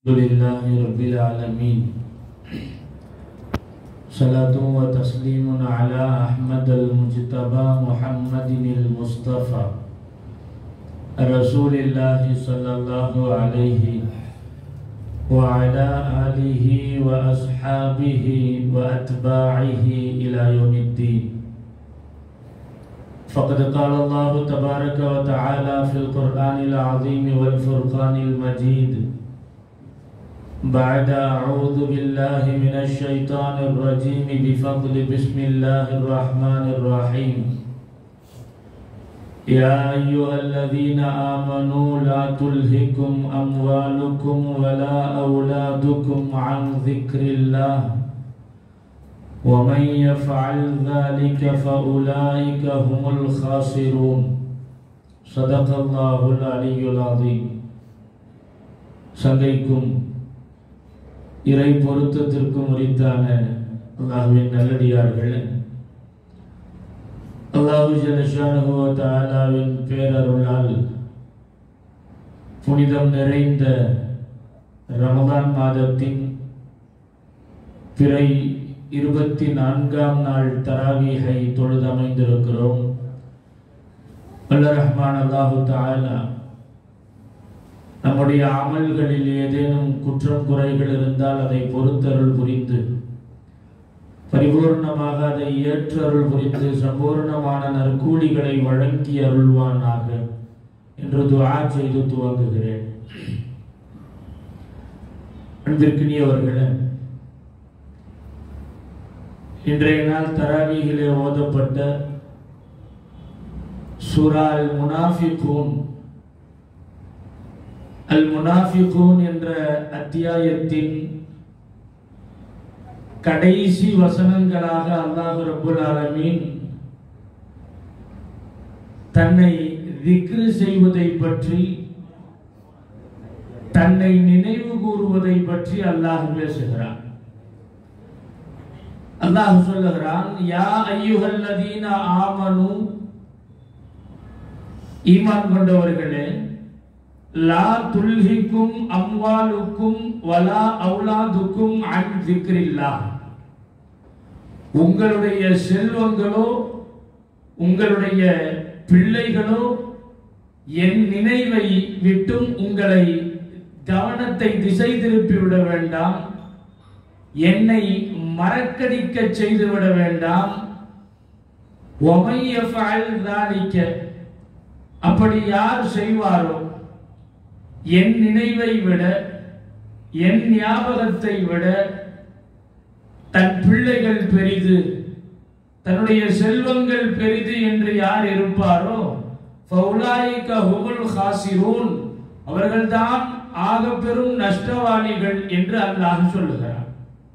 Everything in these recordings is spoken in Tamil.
الحمد لله رب العالمين صلاة وتسليم على أحمد المجتبى محمد المصطفى رسول الله صلى الله عليه وعلى آله وأصحابه وأتباعه إلى يوم الدين فقد قال الله تبارك وتعالى في القرآن العظيم والفرقان المجيد بعد أعوذ بالله من الشيطان الرجيم بفضل بسم الله الرحمن الرحيم يا أيها الذين آمنوا لا تلهكم أموالكم ولا أولادكم عن ذكر الله ومن يفعل ذلك فأولئك هم الخاسرون صدق الله العلي العظيم சங்கைக்கும் இறை பொருத்தத்திற்கும் உரித்தான அல்லாஹுவின் நல்லடியார்கள் அல்லாஹு ஜலஷானுவ தாலாவின் பேரருளால் புனிதம் நிறைந்த ரமதான் மாதத்தின் பிறை இருபத்தி நான்காம் நாள் தராவீகை தொழுது அமைந்திருக்கிறோம் அல்ல ரஹ்மான் அல்லாஹு தாலா நம்முடைய அமல்களில் ஏதேனும் குற்றம் குறைகள் இருந்தால் அதை பொறுத்தருள் புரிந்து பரிபூர்ணமாக அதை ஏற்றருள் புரிந்து சம்பூர்ணமான நற்கூலிகளை வழங்கி அருள்வானாக என்று துஆ செய்து துவங்குகிறேன் அன்பிற்கினியவர்களே இன்றைய நாள் தராவிகளே ஓதப்பட்ட சுரால் முனாஃபிகூன் அல் முனாஃபிகூன் என்ற அத்தியாயத்தின் கடைசி வசனங்களாக அல்லாஹ் ரபுல் ஆலமீன் தன்னை திக்ரு செய்வதை பற்றி தன்னை நினைவு கூறுவதை பற்றி அல்லாஹ் பேசுகிறான் அல்லாஹ் சொல்லுகிறான் யா ஐயுகல்லதீன ஆமனு ஈமான் கொண்டவர்களே லா துல்ஹிக்கும் அம்வாலுக்கும் வலா அவுலாதுக்கும் அன் திக்ரில்லா உங்களுடைய செல்வங்களோ உங்களுடைய பிள்ளைகளோ என் நினைவை விட்டும் உங்களை கவனத்தை திசை திருப்பி விட வேண்டாம் என்னை மறக்கடிக்க செய்துவிட வேண்டாம் அப்படி யார் செய்வாரோ என் நினைவை விட என் ஞாபகத்தை விட தன் பிள்ளைகள் பெரிது தன்னுடைய செல்வங்கள் பெரிது என்று யார் இருப்பாரோ அவர்கள்தான் ஆக பெரும் நஷ்டவாளிகள் என்று அல்லாஹ் சொல்லுகிறார்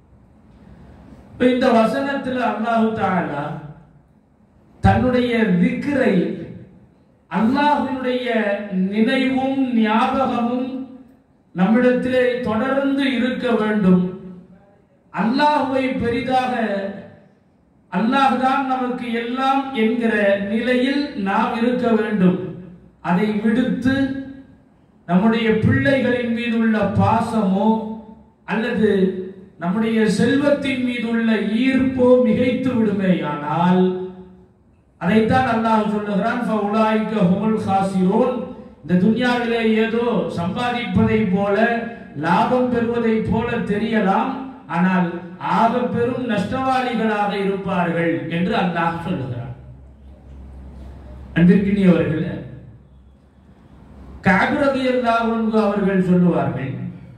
இந்த வசனத்தில் அல்லாஹு தாலா தன்னுடைய விக்கிரை அல்லாஹினுடைய நினைவும் ஞாபகமும் நம்மிடத்திலே தொடர்ந்து இருக்க வேண்டும் அல்லாஹுவை பெரிதாக அல்லாஹ் தான் நமக்கு எல்லாம் என்கிற நிலையில் நாம் இருக்க வேண்டும் அதை விடுத்து நம்முடைய பிள்ளைகளின் மீது உள்ள பாசமோ அல்லது நம்முடைய செல்வத்தின் மீது உள்ள ஈர்ப்போ மிகைத்து விடுமே ஆனால் அதைத்தான் அல்லாஹ் சொல்லுகிறான் இந்த துன்யாவிலே ஏதோ சம்பாதிப்பதை போல லாபம் பெறுவதை போல தெரியலாம் ஆனால் ஆக பெரும் நஷ்டவாளிகளாக இருப்பார்கள் என்று அல்லாஹ் சொல்லுகிறார் அன்பிற்கினியவர்கள் காபிரதி அவர்கள் சொல்லுவார்கள்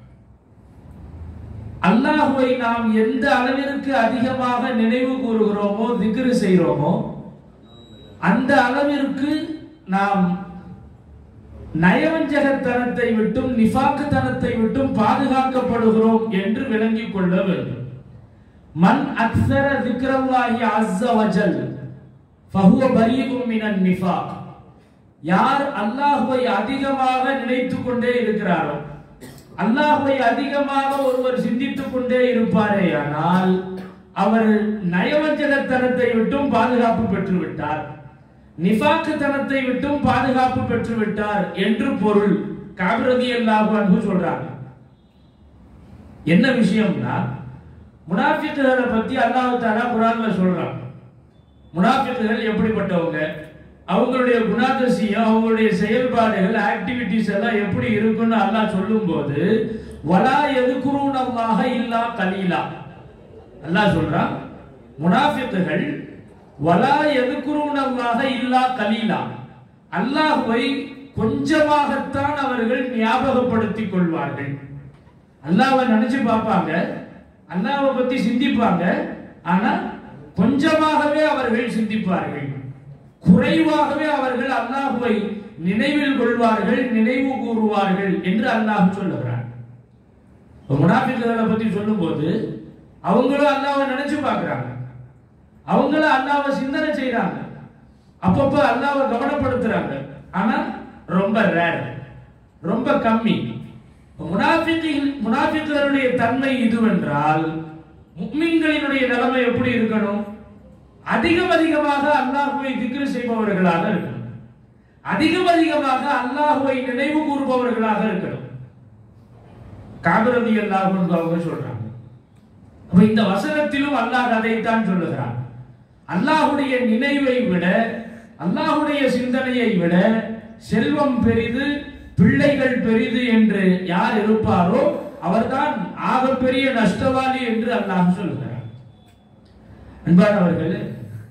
அல்லாஹுவை நாம் எந்த அளவிற்கு அதிகமாக நினைவு கூறுகிறோமோ திக்ரு செய்கிறோமோ அந்த அளவிற்கு நாம் நயவஞ்சகத்தனத்தை விட்டும் நிஃபாக்குத்தனத்தை விட்டும் பாதுகாக்கப்படுகிறோம் என்று விளங்கிக் கொள்ள வேண்டும் மன் அக்ஸர திக்ரல்லாஹி அஸ்ஸ வஜல் ஃபஹுவ பரீஉம் மினன் நிஃபாக் யார் அல்லாஹ்வை அதிகமாக நினைத்துக் கொண்டே இருக்கிறாரோ அல்லாஹ்வை அதிகமாக ஒருவர் சிந்தித்துக் கொண்டே இருப்பாரே ஆனால் அவர் நயவஞ்சகத்தனத்தை விட்டும் பாதுகாப்பு பெற்று விட்டார் நிஃபாக்குத்தனத்தை விட்டும் பாதுகாப்பு பெற்று விட்டார் என்று பொருள் காபிரதி அல்லாஹு அன்பு சொல்றாங்க என்ன விஷயம்னா முனாஃபிக்குகளை பத்தி அல்லாஹ் தாலா குரான்ல சொல்றான் முனாஃபிக்குகள் எப்படிப்பட்டவங்க அவங்களுடைய குணாதிசயம் அவங்களுடைய செயல்பாடுகள் ஆக்டிவிட்டிஸ் எல்லாம் எப்படி இருக்குன்னு அல்லாஹ் சொல்லும்போது வலா எதுக்குறூனமாக இல்லா கலீலா அல்லாஹ் சொல்றான் முனாஃபிக்குகள் வலா எதுக்குறூனமாக இல்லா கலீலா அல்லாஹ்வை கொஞ்சமாகத்தான் அவர்கள் ஞாபகப்படுத்திக் கொள்வார்கள் அல்லாஹ்வை நினைச்சு பார்ப்பாங்க அல்லாஹ்வை பத்தி சிந்திப்பாங்க ஆனா கொஞ்சமாகவே அவர்கள் சிந்திப்பார்கள் குறைவாகவே அவர்கள் அல்லாஹ்வை நினைவில் கொள்வார்கள் நினைவு கூறுவார்கள் என்று அல்லாஹ் சொல்லுகிறான் முனாஃபிக்குகளை பத்தி சொல்லும்போது அவங்களும் அல்லாஹ்வை நினைச்சு பார்க்கறாங்க அவங்களும் அல்லாஹ்வை சிந்தனை செய்றாங்க அப்பப்ப அல்லாஹ்வை கவனப்படுத்துறாங்க ஆனா ரொம்ப ரேர் ரொம்ப கம்மி முனாஃபிக்கின் முனாஃபிக்குகளுடைய தன்மை இதுவென்றால் முக்மின்களினுடைய நிலைமை எப்படி இருக்கணும் அதிகம் அதிகமாக அல்லாஹுவை திக்ரு செய்பவர்களாக இருக்கணும் அதிகம் அதிகமாக அல்லாஹுவை நினைவு கூறுபவர்களாக இருக்கணும் காபிரதி அல்லாஹ் அவங்க சொல்றாங்க அப்ப இந்த வசனத்திலும் அல்லாஹ் அதைத்தான் சொல்லுகிறான் அல்லாஹுடைய நினைவை விட அல்லாஹுடைய சிந்தனையை விட செல்வம் பெரிது பிள்ளைகள் பெரிது என்று யார் இருப்பாரோ அவர்தான் ஆகப்பெரிய நஷ்டவாளி என்று அல்லாஹ் சொல்கிறார் அன்பானவர்களே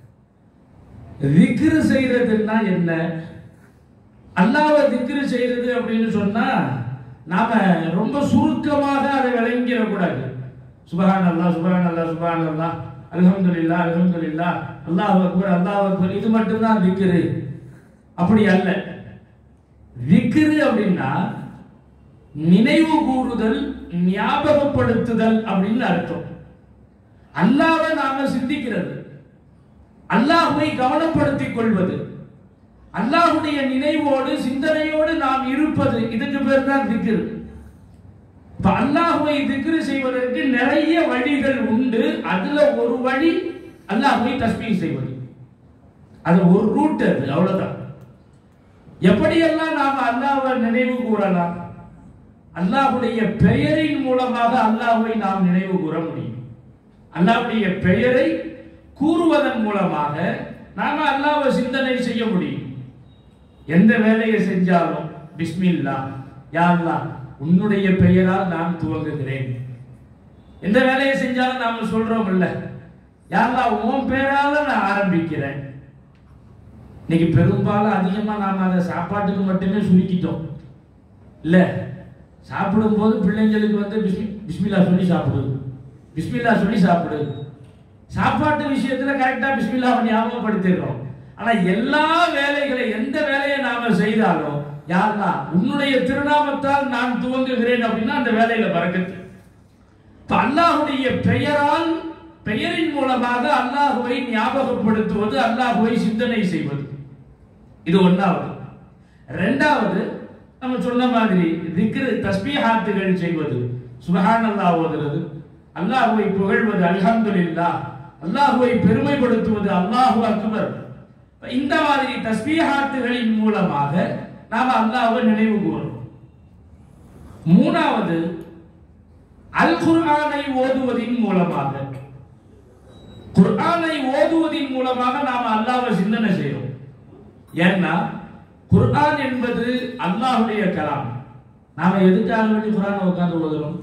திக்ரு செய்யறதுன்னா என்ன அல்லாஹ்வை திக்ரு செய்யறது அப்படின்னு சொன்னா நாம ரொம்ப சுருக்கமாக அதை விளங்கிடக்கூடாது சுபஹான் அல்லாஹ் சுபஹான் அல்லாஹ் சுபஹான் அல்லாஹ் அல்ஹம்துலில்லாஹ் அல்ஹம்துலில்லாஹ் அல்லாஹ் அக்பர் அல்லாஹ் அக்பர் இது மட்டும்தான் திக்ரு அப்படி அல்ல திக்ரு அப்படின்னா நினைவு கூறுதல் ஞாபகப்படுத்துதல் அப்படின்னு அர்த்தம் அல்லாஹ்வை நாம சிந்திக்கிறது அல்லாஹ்வை கவனப்படுத்திக் கொள்வது அல்லாஹ்வுடைய நினைவோடு சிந்தனையோடு நாம் இருப்பது இதுக்கு பேர் தான் திக்ரு இப்ப அல்லாஹ்வை திக்ரு செய்வதற்கு நிறைய வழிகள் உண்டு அதுல ஒரு வழி அல்லாஹ்வை தஸ்பீஹ் செய்வது அது ஒரு ரூட் அது அவ்வளவுதான் எப்படியெல்லாம் நாம் அல்லாஹ்வை நினைவு கூறலாம் அல்லாஹ்வுடைய பெயரின் மூலமாக அல்லாஹ்வை நாம் நினைவு கூற முடியும் அல்லாஹ்வுடைய பெயரை கூறுவதன் மூலமாக நாம அல்லாஹ்வை சிந்தனை செய்ய முடியும் எந்த வேலையை செஞ்சாலும் பிஸ்மில்லா யா அல்லாஹ் உன்னுடைய பெயரால் நான் துவங்குகிறேன் எந்த வேலையை செஞ்சாலும் நாம சொல்றோம் இல்ல யா அல்லாஹ் உன் பெயரால நான் ஆரம்பிக்கிறேன் இன்னைக்கு பெரும்பாலும் அதிகமா நாம அதை சாப்பாட்டுக்கு மட்டுமே சுருக்கிட்டோம் இல்ல சாப்பிடும்போது பிள்ளைங்களுக்கு வந்து பிஸ்மி- பிஸ்மில்லா சொல்லி சாப்பிடு பிஸ்மில்லா சொல்லி சாப்பிடு சாப்பாட்டு விஷயத்துல கரெக்டா பிஸ்மில்லாவை ஞாபகப்படுத்திடுறோம் ஆனா எல்லா வேலைகளை எந்த வேலையை நாம செய்தாலும் யாருன்னா உன்னுடைய திருநாமத்தால் நான் துவங்குகிறேன் அப்படின்னா அந்த வேலையில பறக்கத்து இப்ப அல்லாஹ்வுடைய பெயரால் பெயரின் மூலமாக அல்லாஹுவை ஞாபகப்படுத்துவது அல்லாஹுவை சிந்தனை செய்வது இது ஒன்றாவது ரெண்டாவது நம்ம சொன்ன மாதிரி திக்ரு தஸ்பீஹாத்துகள் செய்வது சுபஹானல்லாஹ் ஓதுறது அல்லாஹுவை புகழ்வது அல்ஹம்துலில்லாஹ் அல்லாஹுவை பெருமைப்படுத்துவது அல்லாஹு அக்பர் இந்த மாதிரி தஸ்பீஹாத்துகளின் மூலமாக நாம அல்லாஹ்வை நினைவு கூறுறோம் மூணாவது அல் குர்ஆனை ஓதுவதின் மூலமாக குர்ஆனை ஓதுவதின் மூலமாக நாம அல்லாஹ்வை சிந்தனை செய்றோம் ஏன்னா குர்ஆன் என்பது அல்லாஹ்வுடைய கலாம் நாம எதுக்காக வேண்டி குர்ஆனை உட்கார்ந்து ஓதுறோம்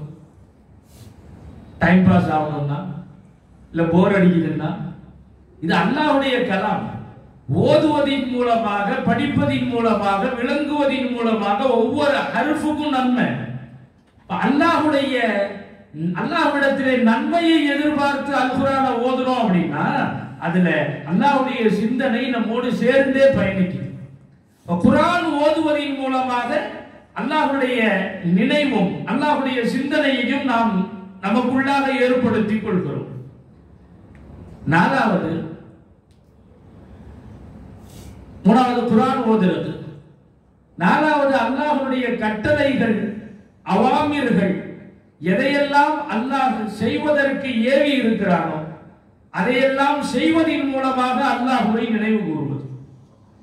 டைம் பாஸ் ஆகணும்னா இல்ல போர் அடிக்குதுன்னா இது அல்லாஹ்வுடைய கலாம் ஓதுவதின் மூலமாக படிப்பதின் மூலமாக விளங்குவதின் மூலமாக ஒவ்வொரு ஹர்ஃபுக்கும் நன்மை இப்ப அல்லாஹ்வுடைய அல்லாஹ்விடத்திலே நன்மையை எதிர்பார்த்து அல் குர்ஆனை ஓதுறோம் அப்படின்னா அதுல அல்லாஹ்வுடைய சிந்தனை நம்மோடு சேர்ந்தே பயணிக்குது இப்ப குர்ஆன் ஓதுவதின் மூலமாக அல்லாஹ்வுடைய நினைவும் அல்லாஹ்வுடைய சிந்தனையையும் நாம் நமக்குள்ளாக ஏற்படுத்திக் கொள்கிறோம் நாலாவது மூணாவது குர்ஆன் ஓதுறது நாலாவது அல்லாஹ்வுடைய கட்டளைகள் அவாமிர்கள் எதையெல்லாம் அல்லாஹ் செய்வதற்கு ஏவி இருக்கிறானோ அதையெல்லாம் செய்வதின் மூலமாக அல்லாஹ்வை நினைவு கூறுவது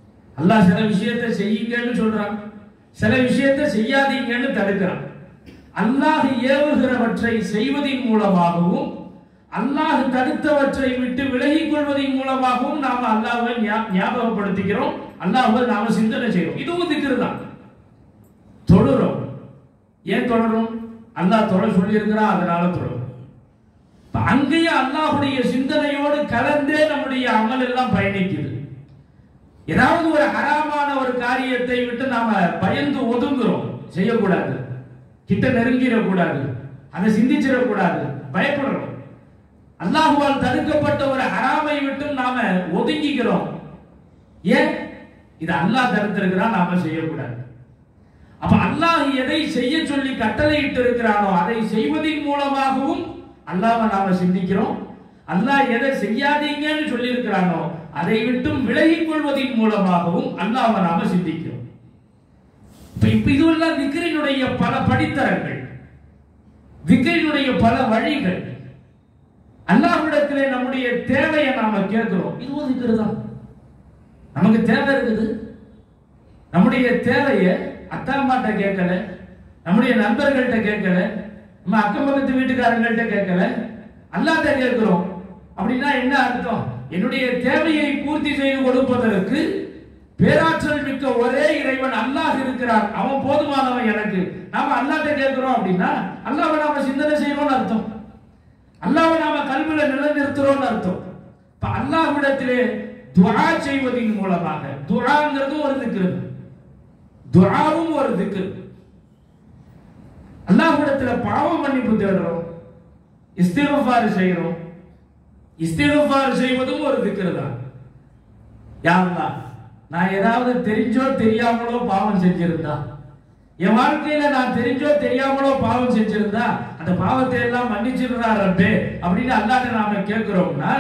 அல்லாஹ் சில விஷயத்தை செய்யுங்கன்னு சொல்றான் சில விஷயத்தை செய்யாதீங்கன்னு தடுக்கிறான் அல்லாஹ் ஏவுகிறவற்றை செய்வதின் மூலமாகவும் அல்லாஹ் தடுத்தவற்றை விட்டு விலகிக் கொள்வதன் மூலமாகவும் நாம் அல்லாஹ்வை ஞா- ஞாபகப்படுத்திக்கிறோம் அல்லாஹ்வை நாம சிந்தனை செய்றோம் இதுவும் திக்ரு தான் தொழுறோம் ஏன் தொழறோம் அல்லாஹ் தொழ சொல்லியிருக்கிறான் அதனால தொழுறோம் இப்ப அங்கேயும் அல்லாஹ்வுடைய சிந்தனையோடு கலந்தே நம்முடைய அமல் எல்லாம் பயணிக்குது ஏதாவது ஒரு ஹராமான ஒரு காரியத்தை விட்டு நாம பயந்து ஒதுங்குறோம் செய்யக்கூடாது கிட்ட நெருங்கிடக்கூடாது அதை சிந்திச்சிடக்கூடாது பயப்படுறோம் அல்லாஹுவால் தடுக்கப்பட்ட ஒரு ஹராமை விட்டு நாம ஒதுங்கிக்கிறோம் ஏன் இது அல்லாஹ் தடுத்திருக்கிறான் நாம செய்யக்கூடாது அப்ப அல்லாஹ் எதை செய்ய சொல்லி கட்டளையிட்டு இருக்கிறானோ அதை செய்வதின் மூலமாகவும் அல்லாஹ்வை நாம சிந்திக்கிறோம் அல்லாஹ் எதை செய்யாதீங்கன்னு சொல்லி இருக்கிறானோ அதை விட்டும் விலகிக் கொள்வதின் மூலமாகவும் அல்லாஹ்வை நாம சிந்திக்கிறோம் இப்ப இப்ப இதுவெல்லாம் விக்கிரினுடைய பல படித்தரங்கள் விக்கிரினுடைய பல வழிகள் அல்லாஹ்விடத்திலே நம்முடைய தேவையை நாம கேட்கிறோம் இதுவும் விக்கிரு தான் நமக்கு தேவை இருக்குது நம்முடைய தேவையை அத்தா அம்மாட்ட கேட்கல நம்முடைய நண்பர்கள்ட்ட கேட்கல நம்ம அக்கம் பக்கத்து வீட்டுக்காரங்கள்ட்ட கேட்கல அல்லாட்ட கேட்கிறோம் அப்படின்னா என்ன அர்த்தம் என்னுடைய தேவையை பூர்த்தி செய்து கொடுப்பதற்கு பேராற்றல் மிக்க ஒரே இறைவன் அல்லாஹ் இருக்கிறான் அவன் போதுமானவன் எனக்கு நாம அல்லாட்ட கேட்கிறோம் அப்படின்னா அல்லாஹ்வை நாம சிந்தனை செய்யறோம்னு அர்த்தம் அல்லாஹ்வை நாம கல்வியில நிலைநிறுத்துறோம்னு அர்த்தம் இப்ப அல்லாஹ்விடத்திலே துஆ செய்வதின் மூலமாக துஆங்கிறது ஒரு திக்ரு துஆவும் ஒரு திக்ரு அல்லாஹ்விடத்துல பாவ மன்னிப்பு தேடுறோம் இஸ்திக்ஃபார் செய்கிறோம் இஸ்திக்ஃபார் செய்வதும் ஒரு திக்ரு தான் யா அல்லாஹ் நான் ஏதாவது தெரிஞ்சோ தெரியாமலோ பாவம் செஞ்சிருந்தா என் வாழ்க்கையில நான் தெரிஞ்சோ தெரியாமலோ பாவம் செஞ்சிருந்தா அந்த பாவத்தை எல்லாம் மன்னிச்சிருந்தா ரப்பே அப்படின்னு அல்லாட்ட நாம கேட்கிறோம்னா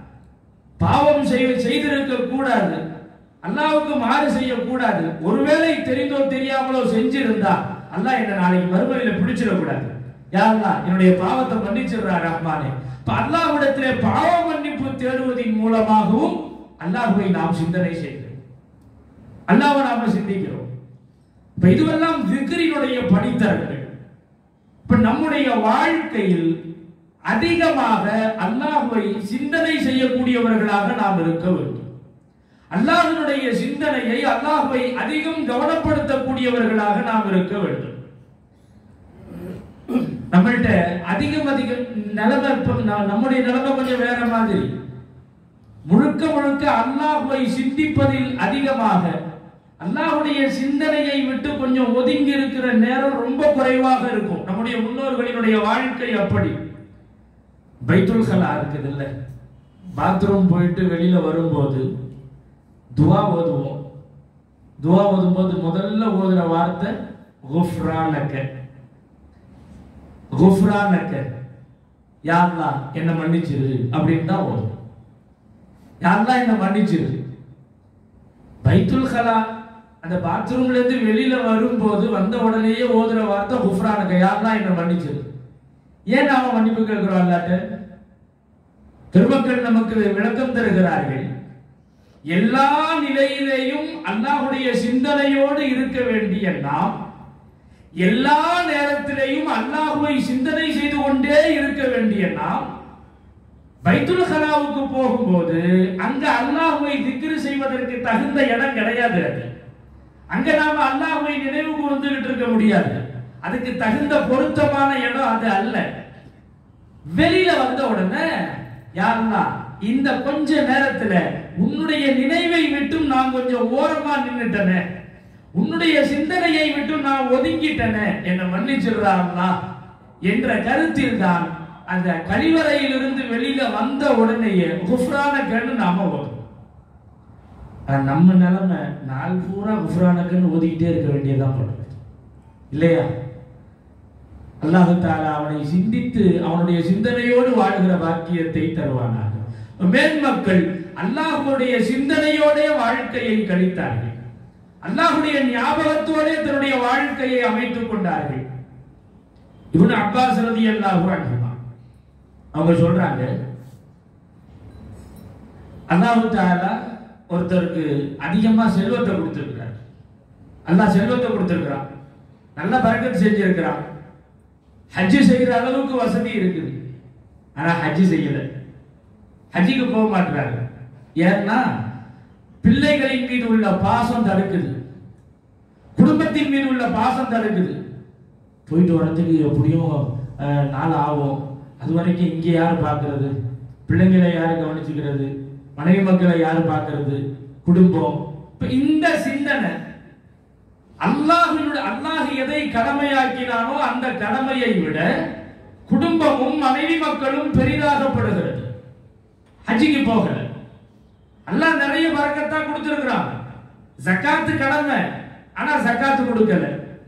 பாவம் செய்ய செய்திருக்க கூடாது அல்லாவுக்கு மாறு செய்யக்கூடாது ஒருவேளை தெரிந்தோ தெரியாமலோ செஞ்சிருந்தா அல்லாஹ் என்ன நாளைக்கு மறுமையில பிடிச்சிடக்கூடாது யா அல்லாஹ் என்னுடைய பாவத்தை மன்னிச்சிடுறா ரஹ்மானே இப்ப அல்லாஹ்விடத்திலே பாவ மன்னிப்பு தேடுவதன் மூலமாகவும் அல்லாஹ்வை நாம் சிந்தனை செய்கிறோம் அல்லாஹ்வை நாம சிந்திக்கிறோம் இப்ப இதுவெல்லாம் விக்ரினுடைய படித்தரங்கள் இப்ப நம்முடைய வாழ்க்கையில் அதிகமாக அல்லாஹ்வை சிந்தனை செய்யக்கூடியவர்களாக நாம் இருக்க வேண்டும் அல்லாஹ்வினுடைய சிந்தனையை அல்லாஹ்வை அதிகம் கவனப்படுத்தக்கூடியவர்களாக நாம் இருக்க வேண்டும் நம்மள்ட்ட அதிகம் அதிகம் நிலைமை இப்ப ந- நம்முடைய நிலைமை கொஞ்சம் வேற மாதிரி முழுக்க முழுக்க அல்லாஹ்வை சிந்திப்பதில் அதிகமாக அல்லாஹ்வுடைய சிந்தனையை விட்டு கொஞ்சம் ஒதுங்கி இருக்கிற நேரம் ரொம்ப குறைவாக இருக்கும் நம்முடைய முன்னோர்களினுடைய வாழ்க்கை அப்படி பைத்துல் கலா இருக்குது இல்ல பாத்ரூம் போயிட்டு வெளியில வரும்போது துவா ஓதுவோம் துவா ஓதும்போது முதல்ல ஓதுற வார்த்தை குஃப்ரானக்க குஃப்ரானக்க யா அல்லாஹ் என்ன மன்னிச்சிரு அப்படின்னு தான் ஓதும் யா அல்லாஹ் என்ன மன்னிச்சிரு பைத்துல் கலா அந்த பாத்ரூம்ல இருந்து வெளியில வரும்போது வந்த உடனேயே ஓதுற வார்த்தை குஃப்ரானக்க யா அல்லாஹ் என்ன மன்னிச்சிரு ஏன் நாம மன்னிப்பு கேட்கிறோம் அல்லாட்ட திருமக்கள் நமக்கு விளக்கம் தருகிறார்கள் எல்லா நிலையிலேயும் அல்லாஹ்வுடைய சிந்தனையோடு இருக்க வேண்டிய நாம் எல்லா நேரத்திலேயும் அல்லாஹ்வை சிந்தனை செய்து கொண்டே இருக்க வேண்டிய நாம் பைத்துல் கலாவுக்கு போகும்போது அங்க அல்லாஹ்வை திக்ரு செய்வதற்கு தகுந்த இடம் கிடையாது அது அங்க நாம அல்லாஹ்வை நினைவு கூர்ந்துகிட்டு இருக்க முடியாது அதுக்கு தகுந்த பொருத்தமான இடம் அது அல்ல வெளியில வந்த உடனே யாருன்னா இந்த கொஞ்ச நேரத்துல உன்னுடைய நினைவை விட்டும் நான் கொஞ்சம் ஓரமா நின்னுட்டனே உன்னுடைய சிந்தனையை விட்டும் நான் ஒதுங்கிட்டனே என்னை மன்னிச்சிடுறாங்களா என்ற கருத்தில் தான் அந்த கழிவறையிலிருந்து வெளியில வந்த உடனேயே குஃப்ரான கண்ணு நாம ஓதும் ஆனா நம்ம நிலைமை நாள் பூரா குஃப்ரான கண்ணு ஓதிக்கிட்டே இருக்க வேண்டியதான் படுது இல்லையா அல்லாஹு தாலா அவனை சிந்தித்து அவனுடைய சிந்தனையோடு வாழ்கிற பாக்கியத்தை தருவானாக மேன்மக்கள் அல்லாஹுடைய சிந்தனையோடே வாழ்க்கையை கழித்தார்கள் அல்லாஹுடைய ஞாபகத்தோடே தன்னுடைய வாழ்க்கையை அமைத்துக் கொண்டார்கள் இவனு அப்பாஸ் ரதி அல்லாஹு அன்ஹுமா அவங்க சொல்றாங்க அல்லாஹு தாலா ஒருத்தருக்கு அதிகமா செல்வத்தை கொடுத்திருக்கிறார் அல்லாஹ் செல்வத்தை கொடுத்திருக்கிறான் நல்ல பறக்கத்து செஞ்சிருக்கிறான் ஹஜ்ஜு செய்யற அளவுக்கு வசதி இருக்குது ஆனா ஹஜ்ஜு செய்யல ஹஜ்ஜுக்கு போக மாட்டாங்க ஏன்னா பிள்ளைகளின் மீது உள்ள பாசம் தடுக்குது குடும்பத்தின் மீது உள்ள பாசம் தடுக்குது போயிட்டு வரதுக்கு எப்படியும் அஹ், நாள் ஆகும் அது வரைக்கும் இங்கே யார் பார்க்கறது பிள்ளைங்களை யார் கவனிச்சுக்கிறது மனைவி மக்களை யார் பார்க்கறது குடும்பம் இப்ப இந்த சிந்தனை அல்லாஹினுடைய அல்லாஹ் எதை கடமையாக்கினானோ அந்த கடமையை விட குடும்பமும் மனைவி மக்களும் பெரிதாகப்படுகிறது ஹஜ்ஜிக்கு போகல அல்லாஹ் நிறைய பறக்கத்தான் கொடுத்திருக்கிறான் ஜக்காத்து கடமை ஆனா ஜக்காத்து கொடுக்கல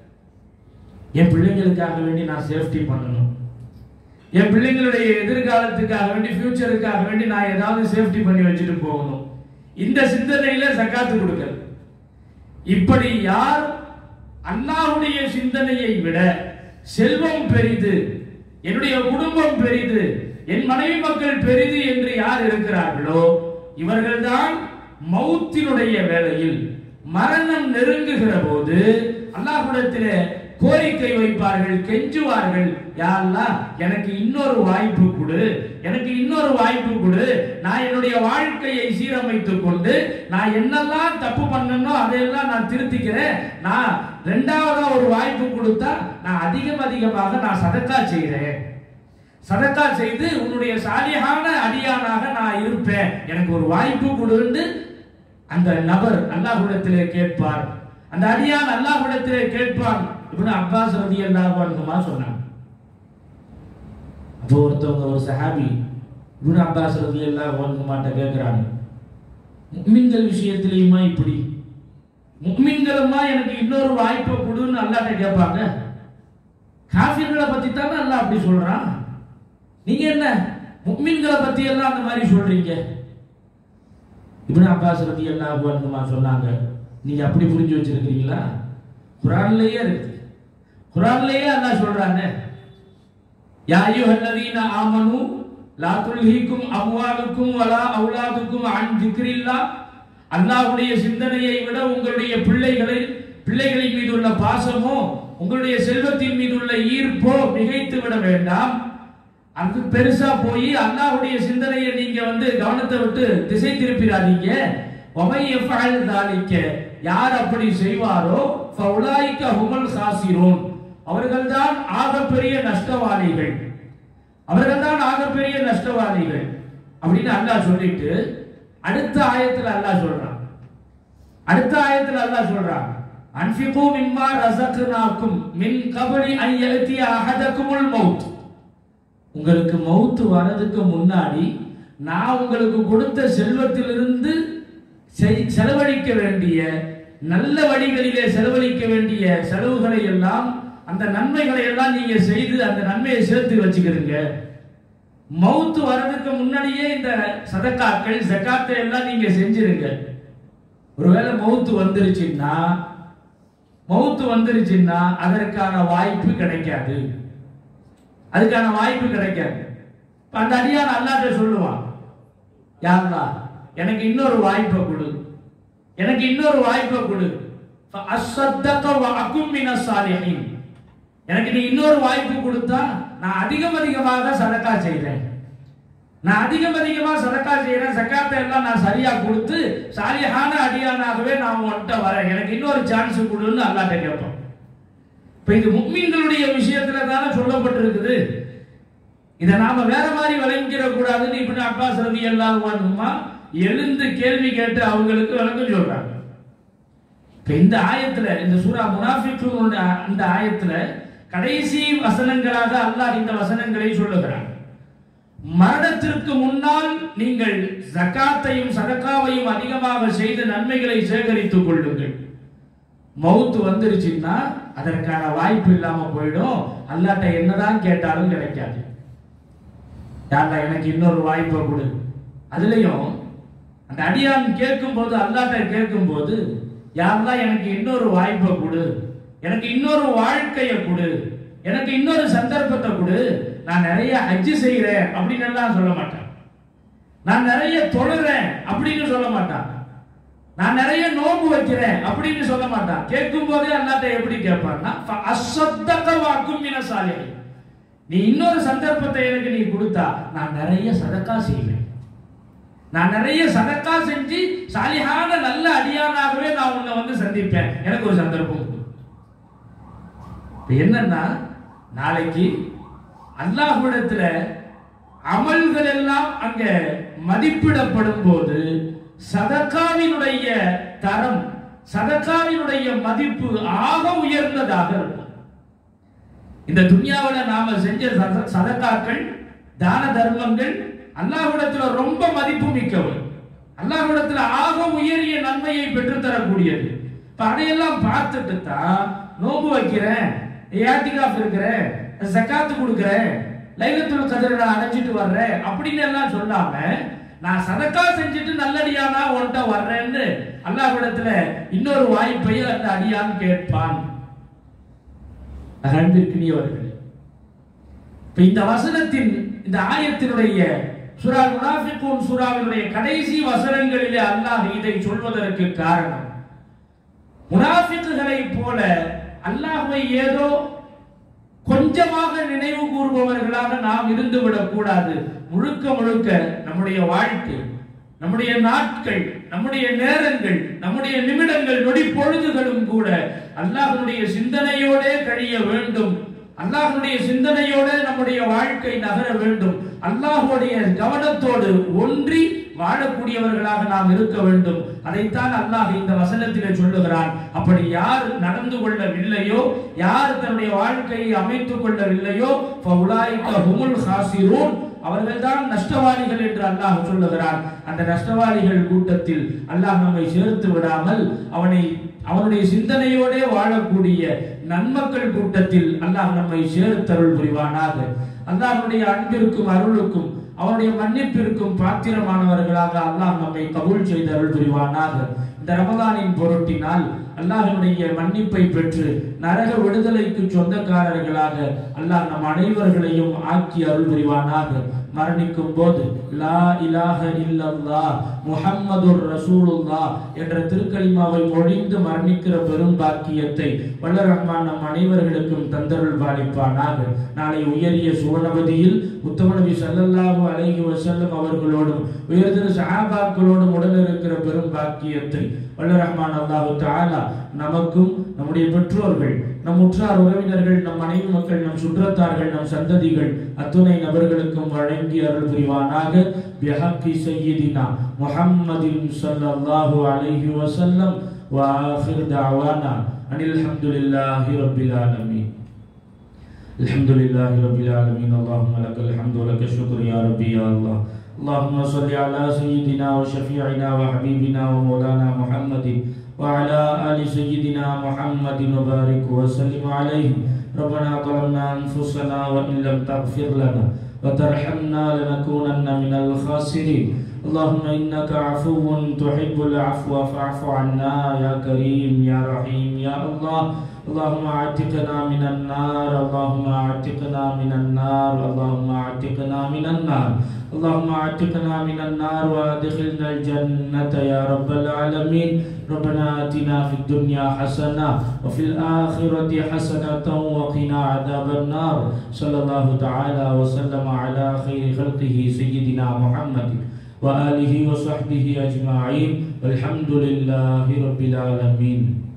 என் பிள்ளைங்களுக்காக வேண்டி நான் சேஃப்டி பண்ணணும் என் பிள்ளைங்களுடைய எதிர்காலத்துக்காக வேண்டி ஃபியூச்சருக்காக வேண்டி நான் ஏதாவது சேஃப்டி பண்ணி வச்சுட்டு போகணும் இந்த சிந்தனையில ஜக்காத்து கொடுக்கல இப்படி யார் அல்லாஹ்வுடைய சிந்தனையை விட செல்வம் பெரிது என்னுடைய குடும்பம் பெரிது என் மனைவி மக்கள் பெரிது என்று யார் இருக்கிறார்களோ இவர்கள்தான் மௌத்தினுடைய வேளையில் மரணம் நெருங்குகிற போது அல்லாஹ்விடத்திலே கோரிக்கை வைப்பார்கள் கெஞ்சுவார்கள் யா அல்லாஹ் எனக்கு இன்னொரு வாய்ப்பு கொடு எனக்கு இன்னொரு வாய்ப்பு கொடு நான் என்னுடைய வாழ்க்கையை சீரமைத்துக் கொண்டு நான் என்னெல்லாம் தப்பு பண்ணனோ அதையெல்லாம் நான் திருத்திக்கிறேன் நான் ரெண்டாவதா ஒரு வாய்ப்பு கொடுத்தா நான் அதிகம் அதிகமாக நான் சதக்கா செய்கிறேன் சதக்கா செய்து உன்னுடைய சாலியான அடியானாக நான் இருப்பேன் எனக்கு ஒரு வாய்ப்பு கொடுன்னு அந்த நபர் அல்லாஹ்விடத்திலே கேட்பார் அந்த அடியான் அல்லாஹ்விடத்திலே கேட்பான் இப்படி அப்பாஸ் ரதி அல்லாஹ்வான்குமா சொன்னாங்க அப்போ ஒருத்தவங்க ஒரு சஹாபி இப்னு அப்பாஸ் ரதி அல்லாஹ்வான்குமாட்ட கேட்கிறாங்க முக்மின்கள் விஷயத்திலேயுமா இப்படி முக்மின்களுமா எனக்கு இன்னொரு வாய்ப்பை கொடுன்னு அல்லாட்ட கேட்பாங்க காஃபிர்களை பத்தி தானே அல்லாஹ் அப்படி சொல்றான் நீங்க என்ன முக்மின்களை பத்தி எல்லாம் அந்த மாதிரி சொல்றீங்க இப்னு அப்பாஸ் ரதி அல்லாஹ்வான்குமா சொன்னாங்க நீங்க அப்படி புரிஞ்சு வச்சிருக்கீங்களா குரான்லயே இருக்கு குரான்லயே அல்லாஹ் சொல்றாங்க யா அய்யுஹல்லதீன ஆமனு லா துல்ஹிக்கும் அம்வாலுக்கும் வலா அவுலாதுக்கும் அன் திக்ரில்லாஹ் அல்லாஹ்வுடைய சிந்தனையை விட உங்களுடைய பிள்ளைகளை பிள்ளைகளின் மீது உள்ள பாசமோ உங்களுடைய செல்வத்தின் மீது உள்ள ஈர்ப்போ மிகைத்து விட வேண்டாம் அது பெருசா போய் அல்லாஹ்வுடைய சிந்தனையை நீங்க வந்து கவனத்தை விட்டு திசை திருப்பிடாதீங்க ஒமை எஃபால் தாலிக்க யார் அப்படி செய்வாரோ ஃபவுலாய்க்க ஹுமல் காசிரோன் அவர்கள்தான் ஆகப்பெரிய நஷ்டவாளிகள் அவர்கள்தான் ஆகப்பெரிய நஷ்டவாளிகள் அப்படின்னு அல்லாஹ் சொல்லிட்டு அடுத்த ஆயத்துல அல்லாஹ் சொல்றான் அடுத்த ஆயத்துல அல்லாஹ் சொல்றான் அன்ஃபிகு மிம்மா ரஸக்னாக்கும் மின் கபலி அன் யஅதி அஹதகுமுல் மௌத் உங்களுக்கு மௌத்து வரதுக்கு முன்னாடி நான் உங்களுக்கு கொடுத்த செல்வத்திலிருந்து செய்- செலவழிக்க வேண்டிய நல்ல வழிகளிலே செலவழிக்க வேண்டிய செலவுகளை எல்லாம் அந்த நன்மைகளை எல்லாம் நீங்க செய்து அந்த நன்மையை சேர்த்து வச்சுக்கிறீங்க மௌத்து வர்றதுக்கு முன்னாடியே இந்த சதக்காக்கள் ஜகாத்தை எல்லாம் நீங்க செஞ்சிருங்க ஒருவேளை மௌத்து வந்துருச்சுன்னா மௌத்து வந்துருச்சுன்னா அதற்கான வாய்ப்பு கிடைக்காது அதுக்கான வாய்ப்பு கிடைக்காது இப்ப அந்த அடியான் அல்லாட்ட சொல்லுவான் யாருலா எனக்கு இன்னொரு வாய்ப்பை கொடு எனக்கு இன்னொரு வாய்ப்பை கொடு فَأَصَّدَّقَ وَأَكُن مِّنَ الصَّالِحِينَ. எனக்கு நீ இன்னொரு வாய்ப்பு கொடுத்தா நான் அதிகம் அதிகமாக சதக்கா செய்றேன் நான் அதிகம் அதிகமா சதக்கா செய்யறேன் சக்காத்தை எல்லாம் நான் சரியா கொடுத்து சாலியான அடியானாகவே நான் உன்கிட்ட வரேன் எனக்கு இன்னொரு சான்ஸ் கொடுன்னு அல்லாட்ட கேட்போம் இப்ப இது முக்மீன்களுடைய விஷயத்துல தானே சொல்லப்பட்டிருக்குது இதை நாம வேற மாதிரி விளங்கிட கூடாதுன்னு இப்படி அப்பாஸ் ரதி எல்லாம் எழுந்து கேள்வி கேட்டு அவங்களுக்கு விளக்கம் சொல்றாங்க இப்ப இந்த ஆயத்துல இந்த சூரா முனாஃபிக்குன் அந்த ஆயத்துல கடைசி வசனங்களாக அல்லாஹ் இந்த வசனங்களை சொல்லுகிறான் மரணத்திற்கு முன்னால் நீங்கள் ஜகாத்தையும் சதக்காவையும் அதிகமாக செய்து நன்மைகளை சேகரித்துக் கொள்ளுங்கள் மவுத்து வந்துருச்சுன்னா அதற்கான வாய்ப்பு இல்லாம போயிடும் அல்லாட்ட என்னதான் கேட்டாலும் கிடைக்காது யாரா எனக்கு இன்னொரு வாய்ப்பை கொடு அதுலயும் அந்த அடியான் கேட்கும் போது அல்லாட்ட கேட்கும் போது யாரெல்லாம் எனக்கு இன்னொரு வாய்ப்பை கொடு எனக்கு இன்னொரு வாழ்க்கையை கொடு எனக்கு இன்னொரு சந்தர்ப்பத்தை கொடு நான் நிறைய ஹஜ்ஜு செய்கிறேன் அப்படின்னு எல்லாம் சொல்ல மாட்டேன் நான் நிறைய தொழுறேன் அப்படின்னு சொல்ல மாட்டான் நான் நிறைய நோன்பு வைக்கிறேன் அப்படின்னு சொல்ல மாட்டான் கேட்கும் போதே அல்லாட்ட எப்படி கேட்பான்னா அசத்தக்க வாக்கும் மினசாலிகள் நீ இன்னொரு சந்தர்ப்பத்தை எனக்கு நீ கொடுத்தா நான் நிறைய சதக்கா செய்வேன் நான் நிறைய சதக்கா செஞ்சு சாலிஹான நல்ல அடியானாகவே நான் உன்னை வந்து சந்திப்பேன் எனக்கு ஒரு சந்தர்ப்பம் கொடு. இப்ப என்னன்னா நாளைக்கு அல்லாஹ்விடத்துல அமல்கள் எல்லாம் அங்க மதிப்பிடப்படும் போது சதக்காவினுடைய தரம் சதக்காவினுடைய மதிப்பு ஆக உயர்ந்ததாக இருக்கும் இந்த துன்யாவுல நாம செஞ்ச சத- சதக்காக்கள் தான தர்மங்கள் அல்லாஹ்விடத்துல ரொம்ப மதிப்பு மிக்கவை அல்லாஹ்விடத்துல ஆக உயரிய நன்மையை பெற்றுத் தரக்கூடியது இப்ப அதையெல்லாம் பார்த்துட்டு தான் நோன்பு வைக்கிறேன் ஏத்திகாஃப் இருக்கிறேன் ஜக்காத்து கொடுக்கிறேன் லைலத்துல் கதிர நான் அடைஞ்சிட்டு வர்றேன் அப்படின்னு எல்லாம் சொல்லாம நான் சதக்கா செஞ்சுட்டு நல்லடியானா உன்கிட்ட வர்றேன்னு அல்லாஹ்விடத்துல இன்னொரு வாய்ப்பை அந்த அடியான் கேட்பான் அன்பிற்கினியவர்களே இப்ப இந்த வசனத்தின் இந்த ஆயத்தினுடைய சுரா முனாஃபிகூன் சூராவினுடைய கடைசி வசனங்களிலே அல்லாஹ் இதை சொல்வதற்கு காரணம் முனாஃபிக்குகளை போல அல்லாஹ்வை ஏதோ கொஞ்சமாக நினைவு கூறுபவர்களாக நாம் இருந்து விடக்கூடாது முழுக்க முழுக்க நம்முடைய வாழ்க்கை நம்முடைய நாட்கள் நம்முடைய நேரங்கள் நம்முடைய நிமிடங்கள் நொடி பொழுதுகளும் கூட அல்லாஹ்வுடைய சிந்தனையோடே கழிய வேண்டும் அல்லாஹ்வுடைய சிந்தனையோட நம்முடைய வாழ்க்கை நகர வேண்டும் அல்லாஹ்வுடைய கவனத்தோடு ஒன்றி வாழக்கூடியவர்களாக நாம் இருக்க வேண்டும் அதைத்தான் அல்லாஹ் இந்த வசனத்திலே சொல்லுகிறான் அப்படி யார் நடந்து கொள்ளவில்லையோ யார் தன்னுடைய வாழ்க்கையை அமைத்துக் கொள்ளவில்லையோ ஃபஉலாயிக ஹுமுல் ஹாசிரூன் அவர்கள்தான் நஷ்டவாளிகள் என்று அல்லாஹ் சொல்லுகிறான் அந்த நஷ்டவாளிகள் கூட்டத்தில் அல்லாஹ் நம்மை சேர்த்து விடாமல் அவனை அவனுடைய சிந்தனையோடே வாழக்கூடிய நன்மக்கள் கூட்டத்தில் அல்லாஹ் நம்மை சேர்த்தருள் புரிவானாக அல்லாஹ்வுடைய அன்பிற்கும் அருளுக்கும் அவனுடைய மன்னிப்பிற்கும் பாத்திரமானவர்களாக அல்லாஹ் நம்மை கபூல் செய்து அருள் புரிவானாக இந்த ரமதானின் பொருட்டினால் அல்லாஹ்வுடைய மன்னிப்பை பெற்று நரக விடுதலைக்கு சொந்தக்காரர்களாக அல்லாஹ் நம் அனைவர்களையும் ஆக்கி அருள் புரிவானாக மரணிக்கும் போது லா இலாஹ இல்லல்லாஹ் முஹம்மதுர் ரசூலுல்லாஹ் என்ற திருக்கலிமாவை மொழிந்து மரணிக்கிற பெரும் பாக்கியத்தை வல்ல ரஹ்மான் நம் அனைவர்களுக்கும் தந்தருள் பாலிப்பானாக நாளை உயரிய சுவனபதியில் உத்தம நபி ஸல்லல்லாஹு அலைஹி வஸல்லம் அவர்களோடும் உயர்திரு சஹாபாக்களோடும் உடன் இருக்கிற பெரும் பாக்கியத்தை வல்ல ரஹ்மான் அல்லாஹு தஆலா நமக்கும் நம்முடைய பெற்றோர்கள் நம் உற்றார் உறவினர்கள் நம் மனைவி மக்கள் நம் சுற்றத்தார்கள் நம் சந்ததிகள் அத்துணை நபர்களுக்கும் வழங்கி அருள் புரிவானாக பிஹக்கி சய்யிதினா முஹம்மதின் ஸல்லல்லாஹு அலைஹி வஸல்லம் وآخر دعوانا أن الحمد لله رب العالمين الحمد لله رب العالمين اللهم لك الحمد ولك الشكر يا ربي يا الله اللهم صل على سيدنا وشفيعنا وحبيبنا ومولانا محمد وعلى آل سيدنا محمد وبارك وسلم عليه ربنا ظلمنا أنفسنا وإن لم تغفر لنا وترحمنا لنكونن من الخاسرين اللهم إنك عفو تحب العفو فاعف عنا يا كريم يا رحيم يا الله اللهم اعتقنا من النار اللهم اعتقنا من النار اللهم اعتقنا من النار اللهم اعتقنا من النار وادخلنا الجنة يا رب العالمين ربنا آتنا في الدنيا حسنة وفي الآخرة حسنة وقنا عذاب النار صلى الله تعالى وسلم على خير خلقه سيدنا محمد وآله وصحبه أجمعين والحمد لله رب العالمين